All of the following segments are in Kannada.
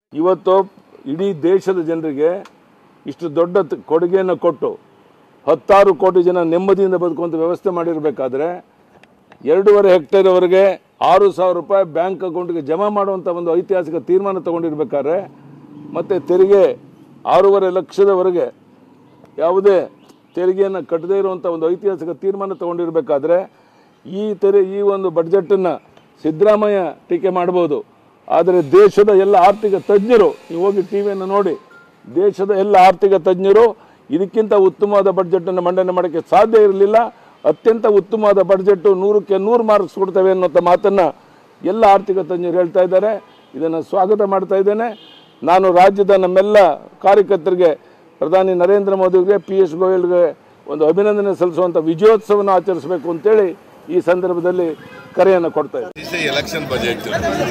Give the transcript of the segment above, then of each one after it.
ಇವತ್ತು ಇಡೀ ದೇಶದ ಜನರಿಗೆ ಇಷ್ಟು ದೊಡ್ಡ ತ- ಕೊಡುಗೆಯನ್ನು ಕೊಟ್ಟು ಹತ್ತಾರು ಕೋಟಿ ಜನ ನೆಮ್ಮದಿಯಿಂದ ಬದುಕುವಂಥ ವ್ಯವಸ್ಥೆ ಮಾಡಿರಬೇಕಾದ್ರೆ ಎರಡೂವರೆ ಹೆಕ್ಟೇರ್ವರೆಗೆ ಆರು ಸಾವಿರ ರೂಪಾಯಿ ಬ್ಯಾಂಕ್ ಅಕೌಂಟ್ಗೆ ಜಮಾ ಮಾಡುವಂಥ ಒಂದು ಐತಿಹಾಸಿಕ ತೀರ್ಮಾನ ತಗೊಂಡಿರ್ಬೇಕಾದ್ರೆ ಮತ್ತು ತೆರಿಗೆ ಆರೂವರೆ ಲಕ್ಷದವರೆಗೆ ಯಾವುದೇ ತೆರಿಗೆಯನ್ನು ಕಟ್ಟದೇ ಇರುವಂಥ ಒಂದು ಐತಿಹಾಸಿಕ ತೀರ್ಮಾನ ತಗೊಂಡಿರಬೇಕಾದ್ರೆ ಈ ತೆರೆ ಈ ಒಂದು ಬಡ್ಜೆಟನ್ನು ಸಿದ್ದರಾಮಯ್ಯ ಟೀಕೆ ಮಾಡ್ಬೋದು ಆದರೆ ದೇಶದ ಎಲ್ಲ ಆರ್ಥಿಕ ತಜ್ಞರು ನೀವು ಹೋಗಿ ಟಿ ವಿಯನ್ನು ನೋಡಿ ದೇಶದ ಎಲ್ಲ ಆರ್ಥಿಕ ತಜ್ಞರು ಇದಕ್ಕಿಂತ ಉತ್ತಮವಾದ ಬಡ್ಜೆಟನ್ನು ಮಂಡನೆ ಮಾಡೋಕ್ಕೆ ಸಾಧ್ಯ ಇರಲಿಲ್ಲ ಅತ್ಯಂತ ಉತ್ತಮವಾದ ಬಡ್ಜೆಟ್ಟು ನೂರಕ್ಕೆ ನೂರು ಮಾರ್ಕ್ಸ್ ಕೊಡ್ತೇವೆ ಅನ್ನೋಂಥ ಮಾತನ್ನು ಎಲ್ಲ ಆರ್ಥಿಕ ತಜ್ಞರು ಹೇಳ್ತಾ ಇದ್ದಾರೆ ಇದನ್ನು ಸ್ವಾಗತ ಮಾಡ್ತಾ ಇದ್ದೇನೆ ನಾನು ರಾಜ್ಯದ ನಮ್ಮೆಲ್ಲ ಕಾರ್ಯಕರ್ತರಿಗೆ ಪ್ರಧಾನಿ ನರೇಂದ್ರ ಮೋದಿಗೆ ಪಿ ಎಸ್ ಗೋಯಲ್ಗೆ ಒಂದು ಅಭಿನಂದನೆ ಸಲ್ಲಿಸುವಂಥ ವಿಜಯೋತ್ಸವವನ್ನು ಆಚರಿಸಬೇಕು ಅಂತೇಳಿ ಈ ಸಂದರ್ಭದಲ್ಲಿ ಕರೆಯನ್ನು ಕೊಡ್ತಾ ಇದ್ದೀನಿ ಇಸ್ ಎಲೆಕ್ಷನ್ ಬಜೆಟ್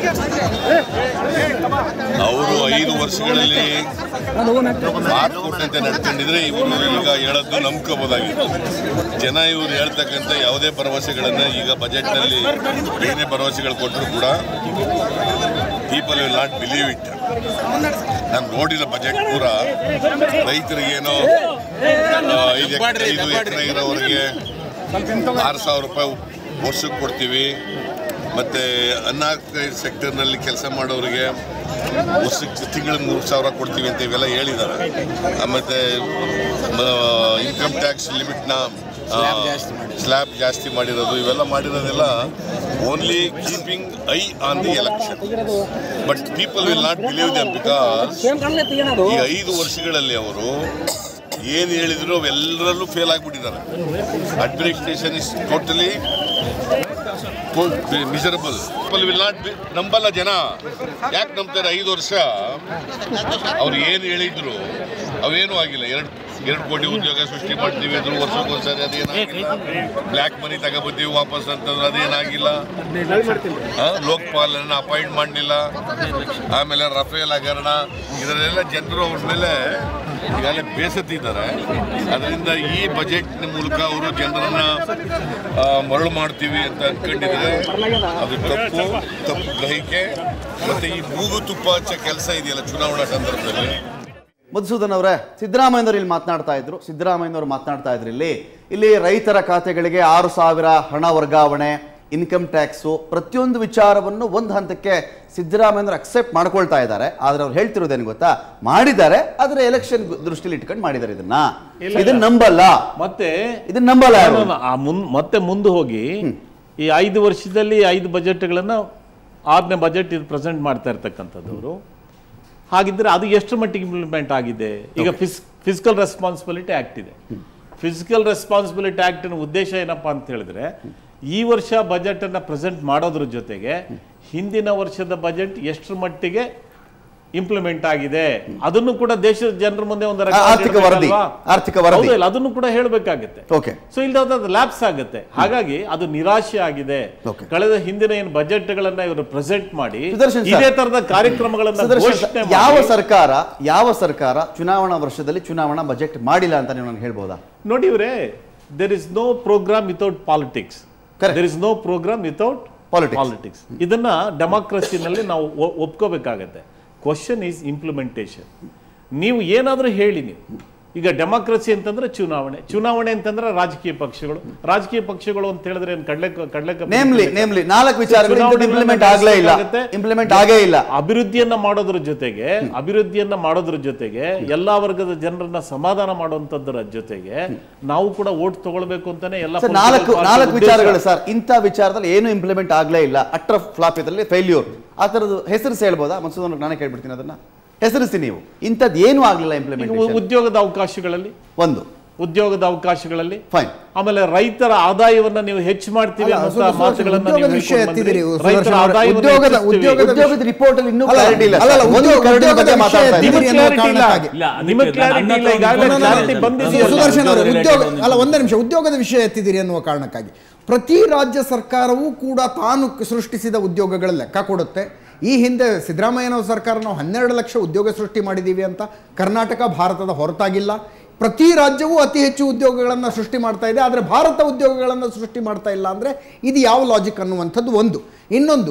ಅವರು ಐದು ವರ್ಷಗಳಲ್ಲಿ ಮಾತು ಕೊಟ್ಟಂತೆ ನಡ್ಕೊಂಡಿದ್ರೆ ಇವರು ಈಗ ಹೇಳದ್ದು ನಂಬ್ಕೋಬೋದಾಗಿತ್ತು ಜನ ಇವರು ಹೇಳ್ತಕ್ಕಂಥ ಯಾವುದೇ ಭರವಸೆಗಳನ್ನ ಈಗ ಬಜೆಟ್ನಲ್ಲಿ ಏನೇ ಭರವಸೆಗಳು ಕೊಟ್ಟರು ಕೂಡ people will not believe it ನಾನು ನೋಡಿದ ಬಜೆಟ್ ಪೂರ ರೈತರಿಗೇನೋ ಆ, ಐದು ಎಕರೆ ಐದು ಎಕರೆ ಇರೋವರೆಗೆ ಆರು ಸಾವಿರ ರೂಪಾಯಿ ವರ್ಷಕ್ಕೆ ಕೊಡ್ತೀವಿ ಮತ್ತು ಅನ್ನಾಕ್ರೈಡ್ ಸೆಕ್ಟರ್ನಲ್ಲಿ ಕೆಲಸ ಮಾಡೋರಿಗೆ ವರ್ಷಕ್ಕೆ ತಿಂಗಳಿಗೆ ಮೂರು ಸಾವಿರ ಕೊಡ್ತೀವಿ ಅಂತ ಇವೆಲ್ಲ ಹೇಳಿದ್ದಾರೆ ಮತ್ತು ಇನ್ಕಮ್ ಟ್ಯಾಕ್ಸ್ ಲಿಮಿಟ್ನ ಸ್ಲ್ಯಾಬ್ ಜಾಸ್ತಿ ಮಾಡಿರೋದು ಇವೆಲ್ಲ ಮಾಡಿರೋದೆಲ್ಲ only keeping eye on the election but people will not believe them because ಈ ಐದು ವರ್ಷಗಳಲ್ಲಿ ಅವರು ಏನು ಹೇಳಿದ್ರು ಅವೆಲ್ಲರಲ್ಲೂ ಫೇಲ್ ಆಗಿಬಿಟ್ಟಿದ್ದಾರೆ administration is totally miserable people will not ನಂಬಲ್ಲ ಜನ ಯಾಕೆ ನಂಬ್ತಾರೆ ಐದು ವರ್ಷ ಅವ್ರು ಏನು ಹೇಳಿದ್ರು ಅವೇನೂ ಆಗಿಲ್ಲ ಎರಡು ಎರಡು ಕೋಟಿ ಉದ್ಯೋಗ ಸೃಷ್ಟಿ ಮಾಡ್ತೀವಿ ಅಂದ್ರು ವರ್ಷಕ್ಕೊಂದ್ಸರಿ ಅದೇನಾಗಿಲ್ಲ ಬ್ಲ್ಯಾಕ್ ಮನಿ ತಗೊಬತ್ತೀವಿ ವಾಪಸ್ ಅಂತಂದ್ರೆ ಅದೇನಾಗಿಲ್ಲ ಆ, ಲೋಕಪಾಲನ್ನ ಅಪಾಯಿಂಟ್ ಮಾಡಲಿಲ್ಲ ಆಮೇಲೆ ರಫೇಲ್ ಹಗರಣ ಇದರಲ್ಲೆಲ್ಲ ಜನರು ಅವ್ರ ಮೇಲೆ ಈಗಾಗಲೇ ಬೇಸತ್ತಿದ್ದಾರೆ ಅದರಿಂದ ಈ ಬಜೆಟ್ ಮೂಲಕ ಅವರು ಜನರನ್ನ ಆ, ಮರಳು ಮಾಡ್ತೀವಿ ಅಂತ ಅನ್ಕೊಂಡಿದ್ರೆ ಅದು ತಪ್ಪು ತಪ್ಪು ಗ್ರಹಿಕೆ ಮತ್ತೆ ಈ ಮೂಗು ತುಪ್ಪ ಹಚ್ಚೋ ಕೆಲಸ ಇದೆಯಲ್ಲ ಚುನಾವಣಾ ಸಂದರ್ಭದಲ್ಲಿ ಮಧುಸೂದನ್ ಅವರೇ ಸಿದ್ದರಾಮಯ್ಯನವರು ಇಲ್ಲಿ ಮಾತನಾಡ್ತಾ ಇದ್ರು ಸಿದ್ದರಾಮಯ್ಯನವರು ಮಾತನಾಡ್ತಾ ಇದ್ರು ಇಲ್ಲಿ ಇಲ್ಲಿ ರೈತರ ಖಾತೆಗಳಿಗೆ ಆರು ಸಾವಿರ ಹಣ ವರ್ಗಾವಣೆ ಇನ್ಕಮ್ ಟ್ಯಾಕ್ಸು ಪ್ರತಿಯೊಂದು ವಿಚಾರವನ್ನು ಒಂದು ಹಂತಕ್ಕೆ ಸಿದ್ದರಾಮಯ್ಯನವರು ಅಕ್ಸೆಪ್ಟ್ ಮಾಡ್ಕೊಳ್ತಾ ಇದ್ದಾರೆ ಆದ್ರೆ ಅವ್ರು ಹೇಳ್ತಿರೋದೇನು ಗೊತ್ತಾ ಮಾಡಿದ್ದಾರೆ ಆದ್ರೆ ಎಲೆಕ್ಷನ್ ದೃಷ್ಟಿಲಿ ಇಟ್ಕೊಂಡು ಮಾಡಿದ್ದಾರೆ ಇದನ್ನ ಇದನ್ನ ನಂಬಲ್ಲ ಮತ್ತೆ ಇದನ್ನ ನಂಬಲ್ಲ ಯಾರು ಆ ಮುನ್ ಮತ್ತೆ ಮುಂದೆ ಹೋಗಿ ಈ ಐದು ವರ್ಷದಲ್ಲಿ ಐದು ಬಜೆಟ್ಗಳನ್ನ ಆರನೇ ಬಜೆಟ್ ಇದು ಪ್ರೆಸೆಂಟ್ ಮಾಡ್ತಾ ಇರ್ತಕ್ಕಂಥದ್ದವರು ಹಾಗಿದ್ರೆ ಅದು ಎಷ್ಟು ಮಟ್ಟಿಗೆ ಇಂಪ್ಲಿಮೆಂಟ್ ಆಗಿದೆ ಈಗ ಫಿಸ್ ಫಿಸಿಕಲ್ ರೆಸ್ಪಾನ್ಸಿಬಿಲಿಟಿ ಆಕ್ಟ್ ಇದೆ ಫಿಸಿಕಲ್ ರೆಸ್ಪಾನ್ಸಿಬಿಲಿಟಿ ಆಕ್ಟಿನ ಉದ್ದೇಶ ಏನಪ್ಪಾ ಅಂತ ಹೇಳಿದ್ರೆ ಈ ವರ್ಷ ಬಜೆಟ್ ಅನ್ನ ಪ್ರೆಸೆಂಟ್ ಮಾಡೋದ್ರ ಜೊತೆಗೆ ಹಿಂದಿನ ವರ್ಷದ ಬಜೆಟ್ ಎಷ್ಟರ ಮಟ್ಟಿಗೆ ಇಂಪ್ಲಿಮೆಂಟ್ ಆಗಿದೆ ಅದನ್ನು ಕೂಡ ದೇಶದ ಜನರ ಮುಂದೆ ಒಂದು record ಆರ್ಥಿಕ ವರದಿ. ಇಡ್ಬೇಕಲ್ವಾ? ಆರ್ಥಿಕ ವರದಿ. ಹೌದು, ಇಲ್ಲ, ಅದನ್ನು ಕೂಡ ಹೇಳಬೇಕಾಗುತ್ತೆ ಓಕೆ ಸೊ ಇಲ್ಲದ ಅದು ಲ್ಯಾಪ್ಸ್ ಆಗುತ್ತೆ ಹಾಗಾಗಿ ಅದು ನಿರಾಶೆ ಆಗಿದೆ Okay. ಕಳೆದ ಹಿಂದಿನ ಏನು ಬಜೆಟ್ ಗಳನ್ನ ಇವರು ಪ್ರೆಸೆಂಟ್ ಮಾಡಿ ಸುದರ್ಶನ್ ಸರ್. ಇದೇ ತರದ ಕಾರ್ಯಕ್ರಮಗಳನ್ನ ಸುದರ್ಶನ್ ಘೋಷಣೆ ಸರ್, ಯಾವ ಮಾಡಿ- ಸರ್ಕಾರ ಯಾವ ಸರ್ಕಾರ ಚುನಾವಣಾ ವರ್ಷದಲ್ಲಿ ಚುನಾವಣಾ ಬಜೆಟ್ ಮಾಡಿಲ್ಲ ಅಂತ ನೀವು ನನಗೆ ಹೇಳ್ಬೋದಾ ನೋಡಿ ಇವ್ರೆ there is no program without politics Correct. There is no program without Politics. Politics ಇದನ್ನ ಡೆಮಾಕ್ರಸಿನಲ್ಲಿ ನಾವು ಒ- ಒಪ್ಕೋಬೇಕಾಗತ್ತೆ ಕ್ವಶನ್ ಈಸ್ ಇಂಪ್ಲಿಮೆಂಟೇಷನ್ ನೀವು ಏನಾದರೂ ಹೇಳಿ ನೀವು ಈಗ ಡೆಮಾಕ್ರಸಿ ಅಂತಂದ್ರೆ ಚುನಾವಣೆ ಚುನಾವಣೆ ಅಂತಂದ್ರೆ ರಾಜಕೀಯ ಪಕ್ಷಗಳು ರಾಜಕೀಯ ಪಕ್ಷಗಳು ಅಂತ ಹೇಳಿದ್ರೆ ಏನು ಕಡ್ಲೆ ಕಡ್ಲೆ ನೇಮ್ಲಿ ನೇಮ್ಲಿ ನಾಲ್ಕು ವಿಚಾರಗಳು ಇಂಪ್ಲಿಮೆಂಟ್ ಆಗ್ಲೇ ಇಲ್ಲ ಇಂಪ್ಲಿಮೆಂಟ್ ಆಗೇ ಇಲ್ಲ ಅಭಿವೃದ್ಧಿಯನ್ನ ಮಾಡೋದ್ರ ಜೊತೆಗೆ ಅಭಿವೃದ್ಧಿಯನ್ನ ಮಾಡೋದ್ರ ಜೊತೆಗೆ ಎಲ್ಲಾ ವರ್ಗದ ಜನರನ್ನ ಸಮಾಧಾನ ಮಾಡುವಂತದ್ರ ಜೊತೆಗೆ ನಾವು ಕೂಡ ಓಟ್ ತಗೊಳ್ಬೇಕು ಅಂತಾನೆ ಎಲ್ಲ ಸರ್ political ನಾಲ್ಕು party ನಾಲ್ಕು ಉದ್ದೇಶ. ವಿಚಾರಗಳು ಸರ್ ಇಂಥ ವಿಚಾರದಲ್ಲಿ ಏನು ಇಂಪ್ಲಿಮೆಂಟ್ ಆಗ್ಲೇ ಇಲ್ಲ ಅಟ್ರ ಫ್ಲಾಪ್ ಇದರಲ್ಲಿ ಫೇಲ್ಯೂರ್ ಆ ಥರದ್ದು ಹೆಸರಿಸಿ ಹೇಳ್ಬೋದಾ ಮನ್ಸೂದನ್ ನಾನೇ ಕೇಳ್ಬಿಡ್ತೀನಿ ಅದನ್ನ ಹೆಸರಿಸಿ ನೀವು ಇಂಥದ್ದು ಏನು ಆಗಲಿಲ್ಲ ಈಗ ಇಂಪ್ಲಿಮೆಂಟೇಷನ್ ಉದ್ಯೋಗದ ಅವಕಾಶಗಳಲ್ಲಿ ಒಂದು ಉದ್ಯೋಗದ ಅವಕಾಶಗಳಲ್ಲಿ ಫೈನ್ ಆಮೇಲೆ ರೈತರ ಆದಾಯವನ್ನ ನೀವು ಹೆಚ್ಚು ಮಾಡ್ತೀವಿ ಅಲ್ಲ, ಅನ್ನುವಂತ ಸುದರ್ಶನ್ ಮಾತುಗಳನ್ನ ಉದ್ಯೋಗದ ನೀವು ವಿಷಯ ಹೇಳ್ಕೊಂಡು ಬಂದ್ರಿ. ಎತ್ತಿದಿರಿ, ರೈತರ ಸುದರ್ಶನ್ ಅವರೇ. ಆದಾಯವನ್ನ ಉದ್ಯೋಗದ- ಹೆಚ್ಚಿಸ್ತೀವಿ. ಉದ್ಯೋಗದ- ಉದ್ಯೋಗದ ರಿಪೋರ್ಟ್ ಅಲ್ಲಿ ಇನ್ನೂ ಅಲ್ಲ, ಕ್ಲಾರಿಟಿ ಇಲ್ಲ ಅಲ್ಲ, ಅಲ್ಲ, ಸರ್. ಒಂದು ಉದ್ಯೋಗ- ಕರಡಿನ ಉದ್ಯೋಗದ ಬಗ್ಗೆ ಮಾತಾಡ್ತಾ ವಿಷಯ ಇದ್ದೀವಿ. ನಿಮಗೆ ಎತ್ತಿದಿರಿ ಅನ್ನೋ clarity ಇಲ್ಲ. ಕಾರಣಕ್ಕಾಗಿ. ಇಲ್ಲ, ನಿಮಗೆ clarity ಇಲ್ಲ. ಈಗಾಗಲೇ No, no, no, clarity no. ಬಂದಿದೆಯಲ್ಲ. ಸುದರ್ಶನ್ ಅವರೇ, ಉದ್ಯೋಗ ಉದ್ಯೋಗ related ಅಲ್ಲ ಒಂದೇ ನಿಮಿಷ ಉದ್ಯೋಗದ ವಿಷಯ ಎತ್ತಿದ್ದೀರಿ ಅನ್ನುವ ಕಾರಣಕ್ಕಾಗಿ ಪ್ರತಿ ರಾಜ್ಯ ಸರ್ಕಾರವೂ ಕೂಡ ತಾನು ಸೃಷ್ಟಿಸಿದ ಉದ್ಯೋಗಗಳ ಲೆಕ್ಕ ಕೊಡುತ್ತೆ ಈ ಹಿಂದೆ ಸಿದ್ದರಾಮಯ್ಯನವರ ಸರ್ಕಾರ ನಾವು ಹನ್ನೆರಡು ಲಕ್ಷ ಉದ್ಯೋಗ ಸೃಷ್ಟಿ ಮಾಡಿದ್ದೀವಿ ಅಂತ ಕರ್ನಾಟಕ ಭಾರತದ ಹೊರತಾಗಿಲ್ಲ ಪ್ರತಿ ರಾಜ್ಯವೂ ಅತಿ ಹೆಚ್ಚು ಉದ್ಯೋಗಗಳನ್ನು ಸೃಷ್ಟಿ ಮಾಡ್ತಾ ಇದೆ ಆದರೆ ಭಾರತ ಉದ್ಯೋಗಗಳನ್ನು ಸೃಷ್ಟಿ ಮಾಡ್ತಾ ಇಲ್ಲ ಅಂದರೆ ಇದು ಯಾವ ಲಾಜಿಕ್ ಅನ್ನುವಂಥದ್ದು ಒಂದು ಇನ್ನೊಂದು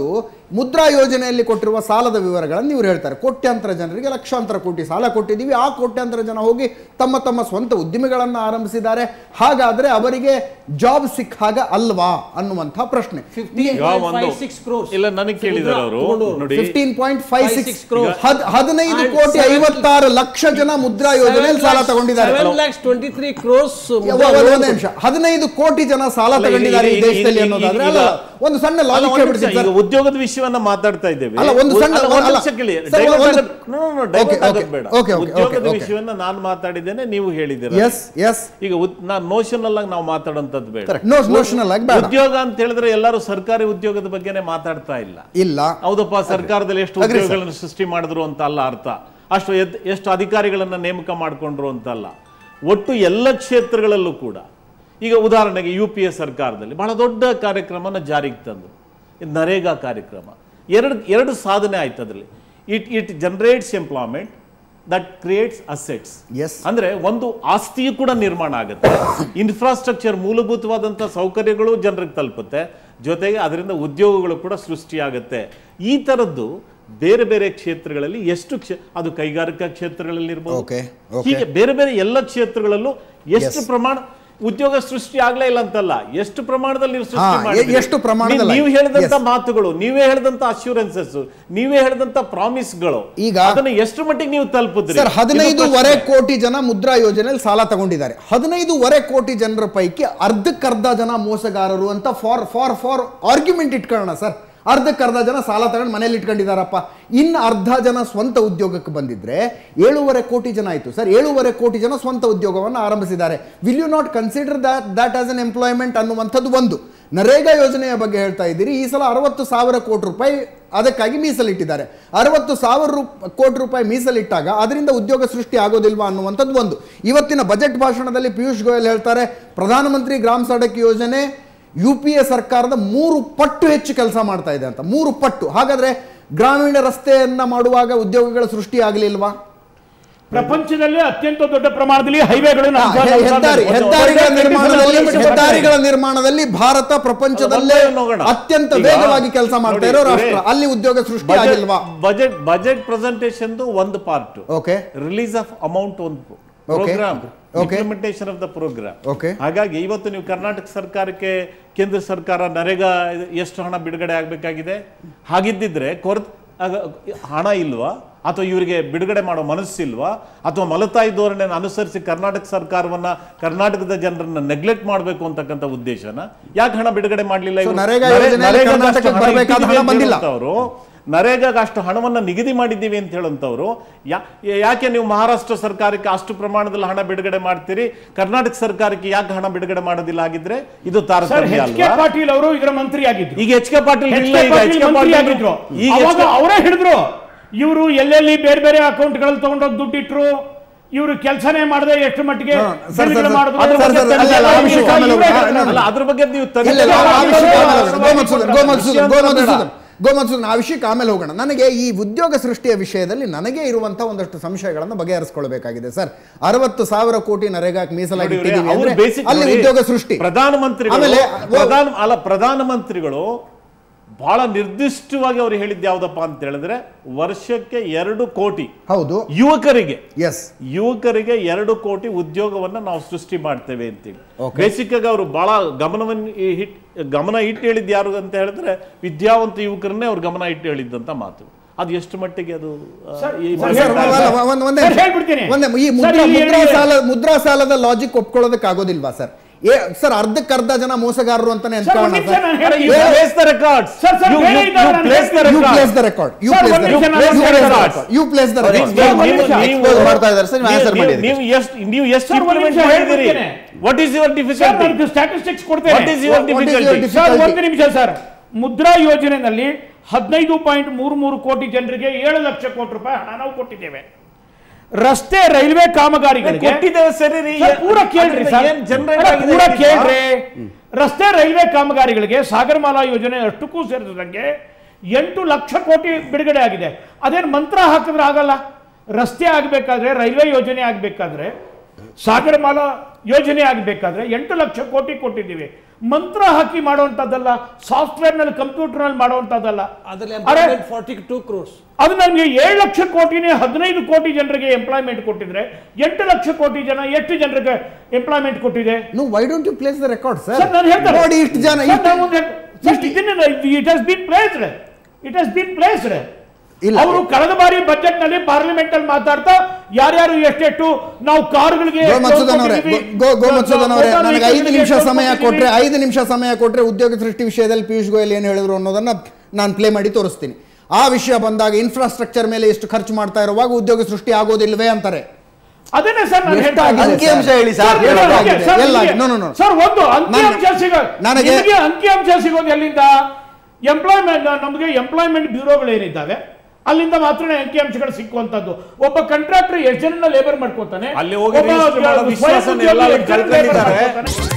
ಮುದ್ರಾ ಯೋಜನೆಯಲ್ಲಿ ಕೊಟ್ಟಿರುವ ಸಾಲದ ವಿವರಗಳನ್ನು ಇವರು ಹೇಳ್ತಾರೆ ಕೋಟ್ಯಾಂತರ ಜನರಿಗೆ ಲಕ್ಷಾಂತರ ಕೋಟಿ ಸಾಲ ಕೊಟ್ಟಿದ್ದೀವಿ ಆ ಕೋಟ್ಯಾಂತರ ಜನ ಹೋಗಿ ತಮ್ಮ ತಮ್ಮ ಸ್ವಂತ ಉದ್ದಿಮೆಗಳನ್ನು ಆರಂಭಿಸಿದ್ದಾರೆ ಹಾಗಾದ್ರೆ ಅವರಿಗೆ ಜಾಬ್ ಸಿಕ್ಕ ಹಾಗ ಅಲ್ವಾ ಅನ್ನುವಂಥ ಪ್ರಶ್ನೆ ಈಗ ಒಂದು ಇಲ್ಲ ನನಗೆ ಕೇಳಿದಾರೆ ಅವರು ನೋಡಿ fifteen point five six 56 crores. ಹದಿನೈದು And ಕೋಟಿ seven- ಐವತ್ತಾರು ಲಕ್ಷ ಜನ ಮುದ್ರಾ ಯೋಜನೆಯಲ್ಲಿ ಸಾಲ ತಗೊಂಡಿದ್ದಾರೆ seven lakhs twenty three crores ಒಂದು- ಒಂದು- ಒಂದು ನಿಮಿಷ ಹದಿನೈದು ಕೋಟಿ ಜನ ಸಾಲ ಅಲ್ಲ, ತಗೊಂಡಿದ್ದಾರೆ ಈ ಈಗ- ದೇಶದಲ್ಲಿ ಈಗ- ಅನ್ನೋದಾದ್ರೆ ಈಗ- ಅಲ್ಲ ಒಂದು ಸಣ್ಣ ಅಲ್ಲ, ಲಾಜಿಕ್ ಒಂದ್ ನಿಮಿಷ, ಹೇಳ್ಬಿಡ್ತೀನಿ ಈಗ ಸರ್ ಉದ್ಯೋಗದ ವಿಷಯವನ್ನ ಮಾತಾಡ್ತಾ ಇದ್ದೇವೆ ಅಲ್ಲ, ಒಂದು ಸಣ್ಣ- ಅಲ್ಲ, ಒಂದ್ ಅಲ್ಲ, ನಿಮಿಷ ಕೇಳಿ. ಸರ್, Divert ಒಂದು- ಆಗೋದ್- no, no, no, divert Okay, ಆಗೋದ್ okay, ಬೇಡ. okay, okay, ಉದ್ಯೋಗದ okay, okay. ವಿಷಯವನ್ನ ನಾನು ಮಾತಾಡಿದ್ದೇನೆ ನೀವು ಹೇಳಿದ್ದೀರ ಎಸ್ ಎಸ್ ಈಗ ಉದ್- ನಾನು ನೋಷನಲ್ ಆಗಿ ನಾವು ಮಾತಾಡೋಂಥದ್ದು ಬೇಡ ನೋಷನಲ್ ಆಗಿ ಬೇಡ ಉದ್ಯೋಗ ಅಂತ ಹೇಳಿದ್ರೆ ಎಲ್ಲರೂ ಸರ್ಕಾರಿ ಉದ್ಯೋಗದ ಬಗ್ಗೆನೇ ಮಾತಾಡ್ತಾ ಇಲ್ಲ ಇಲ್ಲ ಹೌದಪ್ಪ ಸರ್ಕಾರದಲ್ಲಿ ಎಷ್ಟು Agree, sir. ಉದ್ಯೋಗಗಳನ್ನು ಸೃಷ್ಟಿ ಮಾಡಿದ್ರು ಅಂತ ಅಲ್ಲ ಅರ್ಥ ಅಷ್ಟು ಎದ್- ಎಷ್ಟು ಅಧಿಕಾರಿಗಳನ್ನ ನೇಮಕ ಮಾಡಿಕೊಂಡ್ರು ಅಂತಲ್ಲ ಒಟ್ಟು ಎಲ್ಲ ಕ್ಷೇತ್ರಗಳಲ್ಲೂ ಕೂಡ ಈಗ ಉದಾಹರಣೆಗೆ ಯು ಪಿ ಎ ಸರ್ಕಾರದಲ್ಲಿ ಬಹಳ ದೊಡ್ಡ ಕಾರ್ಯಕ್ರಮನ ಜಾರಿಗೆ ತಂದರು ಇದು ನರೇಗಾ ಕಾರ್ಯಕ್ರಮ ಎರಡು ಎರಡು ಸಾಧನೆ ಆಯ್ತು ಅದರಲ್ಲಿ it it generates employment that creates assets Yes. ಅಂದ್ರೆ ಒಂದು ಆಸ್ತಿಯು ಕೂಡ ನಿರ್ಮಾಣ ಆಗುತ್ತೆ ಇನ್ಫ್ರಾಸ್ಟ್ರಕ್ಚರ್ ಮೂಲಭೂತವಾದಂಥ ಸೌಕರ್ಯಗಳು ಜನರಿಗೆ ತಲುಪುತ್ತೆ ಜೊತೆಗೆ ಅದರಿಂದ ಉದ್ಯೋಗಗಳು ಕೂಡ ಸೃಷ್ಟಿಯಾಗುತ್ತೆ ಈ ಥರದ್ದು ಬೇರೆ ಬೇರೆ ಕ್ಷೇತ್ರಗಳಲ್ಲಿ ಎಷ್ಟು ಕ್ಷೇ ಅದು ಕೈಗಾರಿಕಾ ಕ್ಷೇತ್ರಗಳಲ್ಲಿ ಇರ್ಬೋದು Okay, okay. ಹೀಗೆ ಬೇರೆ ಬೇರೆ ಎಲ್ಲ ಕ್ಷೇತ್ರಗಳಲ್ಲೂ ಎಷ್ಟು ಪ್ರಮಾಣ ಉದ್ಯೋಗ ಸೃಷ್ಟಿ ಆಗ್ಲೇ ಇಲ್ಲ ಅಂತಲ್ಲ ಎಷ್ಟು ಪ್ರಮಾಣದಲ್ಲಿ ನೀವು ಸೃಷ್ಟಿ ಹಾ, ಮಾಡಿದ್ರಿ? ಎಷ್ಟು ಪ್ರಮಾಣದಲ್ಲಿ ನೀವು ಆಗಿದೆ? ಹೇಳಿದಂತ Yes. ಮಾತುಗಳು ನೀವೇ ಹೇಳಿದಂತ ಅಶ್ಯೂರೆನ್ಸಸ್ ನೀವೇ ಹೇಳಿದಂತ ಪ್ರಾಮಿಸ್ಗಳು ಈಗ ಅದನ್ನ ಎಷ್ಟು ಮಟ್ಟಿಗೆ ನೀವು ತಲುಪಿದ್ರಿ ಸರ್ ಇದು ಹದಿನೈದೂವರೆ ಪ್ರಶ್ನೆ. ಕೋಟಿ ಜನ ಮುದ್ರಾ ಯೋಜನೆಯಲ್ಲಿ ಸಾಲ ತಗೊಂಡಿದ್ದಾರೆ ಹದಿನೈದೂವರೆ ಕೋಟಿ ಜನರ ಪೈಕಿ ಅರ್ಧಕ್ಕರ್ಧ ಜನ ಮೋಸಗಾರರು ಅಂತ ಫಾರ್ ಫಾರ್ ಫಾರ್ ಆರ್ಗ್ಯುಮೆಂಟ್ ಇಟ್ಕೊಳ್ಳೋಣ ಸರ್ ಅರ್ಧಕ್ಕರ್ಧ ಜನ ಸಾಲ ತಗೊಂಡು ಮನೇಲಿ ಇಟ್ಕೊಂಡಿದ್ದಾರಪ್ಪ ಇನ್ನು ಅರ್ಧ ಜನ ಸ್ವಂತ ಉದ್ಯೋಗಕ್ಕೆ ಬಂದಿದ್ರೆ ಏಳೂವರೆ ಕೋಟಿ ಜನ ಆಯಿತು ಸರ್ ಏಳೂವರೆ ಕೋಟಿ ಜನ ಸ್ವಂತ ಉದ್ಯೋಗವನ್ನು ಆರಂಭಿಸಿದ್ದಾರೆ will you not consider that that as an employment ಅನ್ನುವಂಥದ್ದು ಒಂದು ನರೇಗಾ ಯೋಜನೆಯ ಬಗ್ಗೆ ಹೇಳ್ತಾ ಇದ್ದೀರಿ ಈ ಸಲ ಅರವತ್ತು ಸಾವಿರ ಕೋಟಿ ರೂಪಾಯಿ ಅದಕ್ಕಾಗಿ ಮೀಸಲಿಟ್ಟಿದ್ದಾರೆ ಅರವತ್ತು ಸಾವಿರ ರೂಪ್ ಕೋಟಿ ರೂಪಾಯಿ ಮೀಸಲಿಟ್ಟಾಗ ಅದರಿಂದ ಉದ್ಯೋಗ ಸೃಷ್ಟಿ ಆಗೋದಿಲ್ವಾ ಅನ್ನುವಂಥದ್ದು ಒಂದು ಇವತ್ತಿನ ಬಜೆಟ್ ಭಾಷಣದಲ್ಲಿ ಪಿಯೂಷ್ ಗೋಯಲ್ ಹೇಳ್ತಾರೆ ಪ್ರಧಾನಮಂತ್ರಿ ಗ್ರಾಮ ಸಡಕ್ ಯೋಜನೆ ಯು ಪಿ ಎ ಸರ್ಕಾರದ ಮೂರು ಪಟ್ಟು ಹೆಚ್ಚು ಕೆಲಸ ಮಾಡ್ತಾ ಇದೆ ಅಂತ ಮೂರು ಪಟ್ಟು ಹಾಗಾದ್ರೆ ಗ್ರಾಮೀಣ ರಸ್ತೆಯನ್ನ ಮಾಡುವಾಗ ಉದ್ಯೋಗಗಳ ಸೃಷ್ಟಿ ಆಗಲಿಲ್ವಾ ಪ್ರಪಂಚದಲ್ಲೇ ಅತ್ಯಂತ ದೊಡ್ಡ ಪ್ರಮಾಣದಲ್ಲಿ ಹೈವೇಗಳನ್ನು ಹಾ, ಹೆ- ಹೆದ್ದಾರಿ ಹೆದ್ದಾರಿಗಳ ನಿರ್ಮಾಣದಲ್ಲಿ ಹೆದ್ದಾರಿಗಳ ನಿರ್ಮಾಣದಲ್ಲಿ ಭಾರತ ಪ್ರಪಂಚದಲ್ಲೇ ಒಂದೇ ಹೋಗೋಣ. ಅತ್ಯಂತ ಈಗ ವೇಗವಾಗಿ ಕೆಲಸ ಮಾಡ್ತಾ ನೋಡಿ, ಇರೋ ಇವರೇ ರಾಷ್ಟ್ರ ಅಲ್ಲಿ ಉದ್ಯೋಗ ಸೃಷ್ಟಿ ಬಜೆಟ್ ಆಗಿಲ್ವಾ ಬಜೆಟ್ ಬಜೆಟ್ ಪ್ರೆಸೆಂಟೇಷನ್ ಒಂದು part okay release of amount ಒಂದು Okay. Program Okay. Implementation of the program Okay. ಹಾಗಾಗಿ ಇವತ್ತು ನೀವು ಕರ್ನಾಟಕ ಸರ್ಕಾರಕ್ಕೆ ಕೇಂದ್ರ ಸರ್ಕಾರ ನರೇಗಾ ಎಷ್ಟು ಹಣ ಬಿಡುಗಡೆ ಆಗಬೇಕಾಗಿದೆ ಹಾಗಿದ್ದಿದ್ರೆ ಕೊರ ಆಗ ಹಣ ಇಲ್ವಾ ಅಥವಾ ಇವರಿಗೆ ಬಿಡುಗಡೆ ಮಾಡೋ ಮನಸ್ಸಿಲ್ವಾ ಅಥವಾ ಮಲತಾಯಿ ಧೋರಣೆಯನ್ನು ಅನುಸರಿಸಿ ಕರ್ನಾಟಕ ಸರ್ಕಾರವನ್ನ ಕರ್ನಾಟಕದ ಜನರನ್ನ ನೆಗ್ಲೆಕ್ಟ್ ಮಾಡಬೇಕು ಅಂತಕ್ಕಂಥ ಉದ್ದೇಶನ ಯಾಕೆ ಹಣ ಬಿಡುಗಡೆ ಮಾಡಲಿಲ್ಲ So, ನರೇಗಾ ಯೋಜನೆಯಲ್ಲಿ ಕರ್ನಾಟಕಕ್ಕೆ ಬರ್ಬೇಕಾದ ಹಣ ಬಂದಿಲ್ಲ. ಅವರು ನರೇಗಾಗ ಅಷ್ಟು ಹಣವನ್ನ ನಿಗದಿ ಮಾಡಿದ್ದೀವಿ ಅಂತ ಹೇಳುವಂತವ್ರು ಯಾ- ಯಾಕೆ ನೀವು ಮಹಾರಾಷ್ಟ್ರ ಸರ್ಕಾರಕ್ಕೆ ಅಷ್ಟು ಪ್ರಮಾಣದಲ್ಲಿ ಹಣ ಬಿಡುಗಡೆ ಮಾಡ್ತೀರಿ ಕರ್ನಾಟಕ ಸರ್ಕಾರಕ್ಕೆ ಯಾಕೆ ಹಣ ಬಿಡುಗಡೆ ಮಾಡೋದಿಲ್ಲ ಆಗಿದ್ರೆ ಇದು ಸರ್ ತಾರತಮ್ಯ ಎಚ್ ಕೆ ಅಲ್ವಾ ಪಾಟೀಲ್ ಅವರು ಇದರ ಮಂತ್ರಿ ಆಗಿದ್ರು ಈಗ ಎಚ್ ಕೆ ಪಾಟೀಲ್ ಎಚ್ ಇಲ್ಲ ಕೆ ಈಗ ಎಚ್ ಪಾಟೀಲ್ ಕೆ ಮಂತ್ರಿ ಪಾಟೀಲ್ ಆಗಿದ್ರು ಈಗ ಅವಾಗ ಎಚ್ ಕೆ- ಅವರೇ ಹಿಡಿದ್ರು ಇವರು ಎಲ್ಲೆಲ್ಲಿ ಬೇರೆ ಬೇರೆ ಅಕೌಂಟ್ಗಳಲ್ಲಿ ತಗೊಂಡೋಗಿ ದುಡ್ಡು ಇಟ್ರು ಇವರು ಕೆಲಸನೇ ಮಾಡದೆ ಎಷ್ಟು ಮಟ್ಟಿಗೆ ಹಾ, ಸರ್, ಬಿಲ್ಗಳು ಸರ್, ಮಾಡಿದ್ರು. ಅದ್ರ ಸರ್, ಬಗ್ಗೆ ಸರ್, ಅಲ್ಲ, ಅಲ್ಲ, ಆ ವಿಷಯಕ್ಕೆ ಆಮೇಲೆ ಇವರೇ ಹೋಗೋಣ. ಹೇಳಿದ್ರು. ಅಲ್ಲ ಅದ್ರ ಬಗ್ಗೆ ನೀವು ತನಿಖೆ ಇಲ್ಲ, ಇಲ್ಲ, ಆ ಮಾಡಿ- ವಿಷಯಕ್ಕೆ ಆಮೇಲೆ ಹೋಗೋಣ. ವಿಷಯ ಗೋಮತ್ಸೂದನ್, ಗೋಮತ್ಸೂದನ್, ಅಂತ ಬೇಡ. ಗೋಮತ್ಸೂದನ್, ಗೋಮತ್ಸೂದನ್, ಆ ವಿಷಯಕ್ಕೆ ಆಮೇಲೆ ಹೋಗೋಣ ನನಗೆ ಈ ಉದ್ಯೋಗ ಸೃಷ್ಟಿಯ ವಿಷಯದಲ್ಲಿ ನನಗೆ ಇರುವಂತಹ ಒಂದಷ್ಟು ಸಂಶಯಗಳನ್ನು ಬಗೆಹರಿಸಿಕೊಳ್ಳಬೇಕಾಗಿದೆ ಸರ್ ಅರವತ್ತು ಸಾವಿರ ಕೋಟಿ ನರೇಗಾಕ್ಕೆ ಮೀಸಲಾಗಿ ನೋಡಿ ಇವ್ರೆ, ಇಟ್ಟಿದ್ದೀವಿ ಅವ್ರು ಅಂದ್ರೆ basic ಅಲ್ಲಿ ನೋಡಿ, ಉದ್ಯೋಗ ಸೃಷ್ಟಿ ಪ್ರಧಾನಮಂತ್ರಿಗಳು ಆಮೇಲೆ ಪ್ರಧಾನ ಅಲ್ಲ ಪ್ರಧಾನಮಂತ್ರಿಗಳು ಬಹಳ ನಿರ್ದಿಷ್ಟವಾಗಿ ಅವ್ರು ಹೇಳಿದ್ದು ಯಾವ್ದಪ್ಪ ಅಂತ ಹೇಳಿದ್ರೆ ವರ್ಷಕ್ಕೆ ಎರಡು ಕೋಟಿ ಹೌದು ಯುವಕರಿಗೆ ಎಸ್ ಯುವಕರಿಗೆ ಎರಡು ಕೋಟಿ ಉದ್ಯೋಗವನ್ನ ನಾವು ಸೃಷ್ಟಿ ಮಾಡ್ತೇವೆ ಅಂತೇಳಿ Okay. ಬೇಸಿಕ್ ಆಗಿ ಅವರು ಬಹಳ ಗಮನವನ್ನು ಈ ಹಿಟ್ ಗಮನ ಇಟ್ಟು ಹೇಳಿದ್ದು ಯಾರು ಅಂತ ಹೇಳಿದ್ರೆ ವಿದ್ಯಾವಂತ ಯುವಕರನ್ನೇ ಅವ್ರು ಗಮನ ಇಟ್ಟು ಹೇಳಿದ್ದಂತ ಮಾತು ಅದು ಎಷ್ಟು ಮಟ್ಟಿಗೆ ಅದು ಆ, ಸರ್, ಈ ಸರ್, ಬಜೆಟ್ ಸರ್, ಹೇಳ್ಬಿಡಿ. ಒಂದ್- ಒಂದ್- ಒಂದೇ ಸರ್, ನಿಮಿಷ. ಹೇಳ್ಬಿಡ್ತೀನಿ. ಒಂದೇ ಈ ಸರ್, ಮುದ್ರಾ ಇಲ್ಲಿ ಮುದ್ರಾ ಹೇಳಿ- ಸಾಲ ಮುದ್ರಾ ಸಾಲದ ಲಾಜಿಕ್ ಒಪ್ಕೊಳ್ಳೋದಕ್ಕೆ ಆಗೋದಿಲ್ವಾ ಸರ್ ಏ ಸರ್ ಅರ್ಧಕ್ಕರ್ಧ ಜನ ಮೋಸಗಾರರು ಅಂತಾನೆ ಸರ್, ಒಂದ್ ಅನ್ಕೊಳ್ಳೋಣ ನಿಮಿಷ ಸರ್ ನಾನು ಅರೆ, you ಹೇಳ್ತೀನಿ. place the records. Sir, sir, You- ಬೇರೆ you- ಇದ್ದಾರೆ you ನಾನು place the you records. Place the record you sir, place ಒಂದ್ ದ ನಿಮಿಷ ನಾನು ರೆಕಾರ್ಡ್ ಹೇಳ್ತೀನಿ. ಯು ಪ್ಲೇಸ್ ದ ನೀವು- ರೆಕಾರ್ಡ್ ಒಂದ್ ನಿಮಿಷ. ನೀವು- Expose ಮಾಡ್ತಾ ಇದ್ದಾರೆ ಸರ್, ನೀವು answer ನೀವು- ಮಾಡಿ ಅದಕ್ಕೆ. ನೀವು ಎಷ್ಟು ನೀವು ಎಷ್ಟು ಸರ್, ಒಂದ್ ಇಂಪ್ಲಿಮೆಂಟ್ ನಿಮಿಷ ಮಾಡಿದಿರಿ ಹೇಳ್ಬಿಡ್ತೇನೆ. What is your sir difficulty ನಾನು ಸ್ಟ್ಯಾಟಿಸ್ಟಿಕ್ಸ್ ವಾಟ್ ಈಸ್ ಕೊಡ್ತೇನೆ your What is your difficulty difficulty? Sir difficulty. ಒಂದು ನಿಮಿಷ ಸರ್ ಮುದ್ರಾ ಯೋಜನೆಯಲ್ಲಿ ಹದಿನೈದು ಪಾಯಿಂಟ್ ಮೂರು ಮೂರು ಕೋಟಿ ಜನರಿಗೆ ಏಳು ಲಕ್ಷ ಕೋಟಿ ರೂಪಾಯಿ ಹಣ ನಾವು ಕೊಟ್ಟಿದ್ದೇವೆ ರಸ್ತೆ ರೈಲ್ವೆ ಕಾಮಗಾರಿಗಳಿಗೆ ಕೊಟ್ಟಿದ್ದೇವೆ ಸರಿ ರೀ. ಸರ್, ಪೂರ ಕೇಳ್ರಿ ಅದ್ರಿಂದ ಸರ್. ಏನ್ generate ಅಲ್ಲ, ಆಗಿದೆ ಪೂರ ಈಗ? ಕೇಳ್ರಿ ರಸ್ತೆ ರೈಲ್ವೆ ಕಾಮಗಾರಿಗಳಿಗೆ ಸಾಗರಮಾಲಾ ಯೋಜನೆ ಅಷ್ಟಕ್ಕೂ ಸೇರಿದಂಗೆ ಎಂಟು ಲಕ್ಷ ಕೋಟಿ ಬಿಡುಗಡೆ ಆಗಿದೆ ಅದೇನು ಮಂತ್ರ ಹಾಕಿದ್ರೆ ಆಗಲ್ಲ ರಸ್ತೆ ಆಗಬೇಕಾದ್ರೆ ರೈಲ್ವೆ ಯೋಜನೆ ಆಗಬೇಕಾದ್ರೆ ಸಾಗರಮಾಲಾ ಯೋಜನೆ ಆಗಬೇಕಾದ್ರೆ ಎಂಟು ಲಕ್ಷ ಕೋಟಿ ಕೊಟ್ಟಿದ್ದೀವಿ ಮಂತ್ರ ಹಾಕಿ ಮಾಡುವಂಥದ್ದಲ್ಲ ಸಾಫ್ಟ್ವೇರ್ ನಲ್ಲಿ ಕಂಪ್ಯೂಟರ್ ನಲ್ಲಿ ಮಾಡುವಂಥದ್ದಲ್ಲ ಅದರಲ್ಲಿ ಅರೆ, ಫಾರ್ಟಿ ಟೂ ಕ್ರೋರ್ಸ್ ಅದು ನಮಗೆ ಏಳು ಲಕ್ಷ ಕೋಟಿನೇ ಹದಿನೈದು ಕೋಟಿ ಜನರಿಗೆ ಎಂಪ್ಲಾಯ್ಮೆಂಟ್ ಕೊಟ್ಟಿದ್ರೆ ಎಂಟು ಲಕ್ಷ ಕೋಟಿ ಜನ ಎಷ್ಟು ಜನರಿಗೆ ಎಂಪ್ಲಾಯ್ಮೆಂಟ್ ಕೊಟ್ಟಿದೆ no why don't you place the record sir sir ನಾನು ಹೇಳ್ತೇನೆ ನೋಡಿ ಇಷ್ಟು ಜನ ಸರ್, ಇಷ್ಟು- ನಾವು ಒಂದು ಹೇಳ್- ಸರ್, ಇದನ್ನೇ it has been placed it has been placed ಇಲ್ಲ. ಅವರು ಕಳೆದ ಬಾರಿ ಬಜೆಟ್ ನಲ್ಲಿ ಪಾರ್ಲಿಮೆಂಟ್ ಅಲ್ಲಿ ಮಾತಾಡ್ತಾ ಯಾರ್ಯಾರು ಎಷ್ಟೆಷ್ಟು ನಾವು ಕಾರುಗಳಿಗೆ ಗೋ ಮಧುಸೂದನ್ ಅವರೇ ಗೋ- ಗೋ ಗೋ ಮಧುಸೂದನ್ ಅವರೇ ಮೋಟಾರ್ ನನಗೆ ಐದು ವೆಹಿಕಲ್ಗೆ ನಿಮಿಷ ಎಷ್ಟು ಸಮಯ ಕೊಟ್ಟಿದ್ದೀವಿ? ಕೊಟ್ರೆ ಐದು ನಿಮಿಷ ಸಮಯ ಕೊಟ್ರೆ ಉದ್ಯೋಗ ಸೃಷ್ಟಿ ವಿಷಯದಲ್ಲಿ ಪಿಯೂಷ್ ಗೋಯಲ್ ಏನು ಹೇಳಿದ್ರು ಅನ್ನೋದನ್ನ ನಾನು ಪ್ಲೇ ಮಾಡಿ ತೋರಿಸ್ತೀನಿ ಆ ವಿಷಯ ಬಂದಾಗ ಇನ್ಫ್ರಾಸ್ಟ್ರಕ್ಚರ್ ಮೇಲೆ ಎಷ್ಟು ಖರ್ಚು ಮಾಡ್ತಾ ಇರುವಾಗ ಉದ್ಯೋಗ ಸೃಷ್ಟಿ ಆಗೋದಿಲ್ವೇ ಅಂತಾರೆ ಅದನ್ನೇ ಸರ್ ನಾನು ಹೇಳ್ತಾ ಎಷ್ಟಾಗಿದೆ ಇದ್ದೀನಿ. ಅಂಕಿಅಂಶ ಹೇಳಿ ಸರ್ ಸರ್, ಎಲ್ಲ ಎಲ್ಲ ಆಗಿದೆ, ಸರ್, ಎಲ್ಲ ನಿಮಗೆ- ಆಗಿದೆ. No, no, no. ಸರ್ ಒಂದು ಅಂಕಿಅಂಶ ನನ್ನ- ಸಿಗೋ ನನಗೆ- ನಿಮಗೆ ಅಂಕಿಅಂಶ ಸಿಗೋದು ಎಲ್ಲಿಂದ ಎಂಪ್ಲಾಯ್ಮೆಂಟ್ ನಮಗೆ ಎಂಪ್ಲಾಯ್ಮೆಂಟ್ ಬ್ಯೂರೋಗಳು ಏನಿದ್ದಾವೆ ಅಲ್ಲಿಂದ ಮಾತ್ರ ಅಂಕಿಅಂಶಗಳು ಸಿಕ್ಕುವಂತದ್ದು ಒಬ್ಬ ಕಾಂಟ್ರಾಕ್ಟರ್ ಎಷ್ಟು ಜನ ಲೇಬರ್ ಮಾಡ್ಕೋತಾನೆ ಅಲ್ಲಿ ಹೋಗಿ ಒಬ್ಬ register ಮಾಡೋ ಸ್ವಯಂ ವಿಶ್ವಾಸನ ಉದ್ಯೋಗಿ ಎಲ್ಲರೂ ಎಷ್ಟು ಜನ labor ಕಳ್ಕೊಂಡಿದ್ದಾರೆ. ಮಾಡ್ಕೋತಾನೆ?